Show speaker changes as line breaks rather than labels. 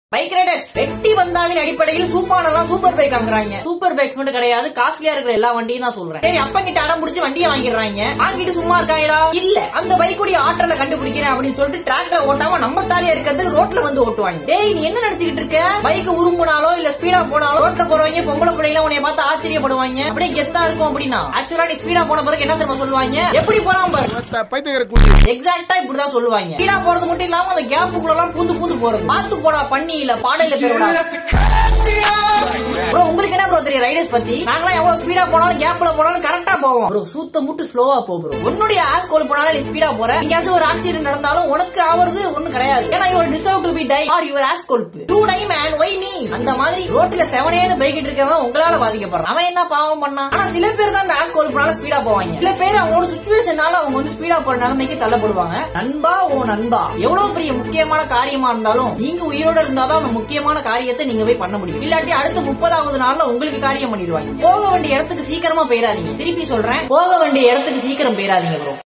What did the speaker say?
bike Riders வெட்டி வந்தாவின் அடிப்படையில் சூப்பானெல்லாம் சூப்பர் பைக் வாங்குறாங்க சூப்பர் பைக்ஸ் மட்டும் கிடையாது காஸ்ட்லியா இருக்கிற எல்லா வண்டியும் தான் சொல்றேன் சரி அப்ப கிட்ட அடம் பிடிச்சி வண்டியை வாங்கிடுறாங்க வாங்கிட்டு சும்மா இருக்காங்களா இல்ல அந்த பைக்குடைய ஆற்றலை கண்டுபிடிக்கிறேன் அப்படின்னு சொல்லிட்டு டிராக்டர் ஓட்டாம நம்ம தாலியா இருக்கிறதுக்கு ரோட்ல வந்து ஓட்டுவாங்க டேய் நீ என்ன நினைச்சுக்கிட்டு இருக்க பைக் உருமுனாலோ இல்ல ஸ்பீடா போனாலோ ரோட்ல போறவங்க பொம்பளை பிள்ளைல உன்னைய பார்த்து ஆச்சரியப்படுவாங்க அப்படியே கெத்தா இருக்கும் அப்படின்னா ஆக்சுவலா நீ ஸ்பீடா போன பிறகு என்ன தெரியுமா சொல்லுவாங்க எப்படி போலாம் பாரு
பைத்தியக்கார கூட்டி
எக்ஸாக்டா இப்படிதான் சொல்லுவாங்க ஸ்பீடா போறது மட்டும் இல்லாம அந்த கேப்புக்குள்ள எல்லாம் பூந்து பூந்து போறது பார்த்து போடா பண்ணி இல்ல பாடையில பேரோட ப்ரோ உங்களுக்கு என்ன ப்ரோ தெரியும் ரைடர்ஸ் பத்தி நாங்களாம் எவ்வளவு ஸ்பீடா போனாலும் கேப்ல போனாலும் கரெக்டா போவோம் ப்ரோ சூத்த முட்டு ஸ்லோவா போ ப்ரோ உன்னுடைய ஆஸ் கோல் போனாலும் நீ ஸ்பீடா போற எங்கேயாவது ஒரு ஆக்சிடென்ட் நடந்தாலும் உனக்கு ஆவறது ஒண்ணும் கிடையாது ஏன்னா your deserve to be die are your as golf to die man why me அந்த மாதிரி ரோட்ல செவனேன்னு பைக்கிட்டு இருக்கவன் உங்களால பாதிக்கப்படுறான் அவன் என்ன பாவம் பண்ணான் ஆனா சில பேர் தான் அந்த ஆஸ் கோல் போனாலும் ஸ்பீடா போவாங்க சில பேர் அவங்களோட சுச்சுவேஷனால அவங்க வந்து ஸ்பீடா போற நிலைமைக்கு தள்ளப்படுவாங்க நண்பா ஓ நண்பா எவ்வளவு பெரிய முக்கியமான காரியமா இருந்தாலும் நீங்க உயிரோட இருந்தாதான் அந்த முக்கியமான காரியத்தை நீங்க போய் பண்ண முடியும் இல்லாட்டி அடுத்த முப்பதாவது நாள்ல உங்களுக்கு காரியம் பண்ணிடுவாங்க போக வேண்டிய இடத்துக்கு சீக்கிரமா போயிடாதீங்க திருப்பி சொல்றேன் போக வேண்டிய இடத்துக்கு சீக்கிரம் போயிடாதீங்க ப்ரோ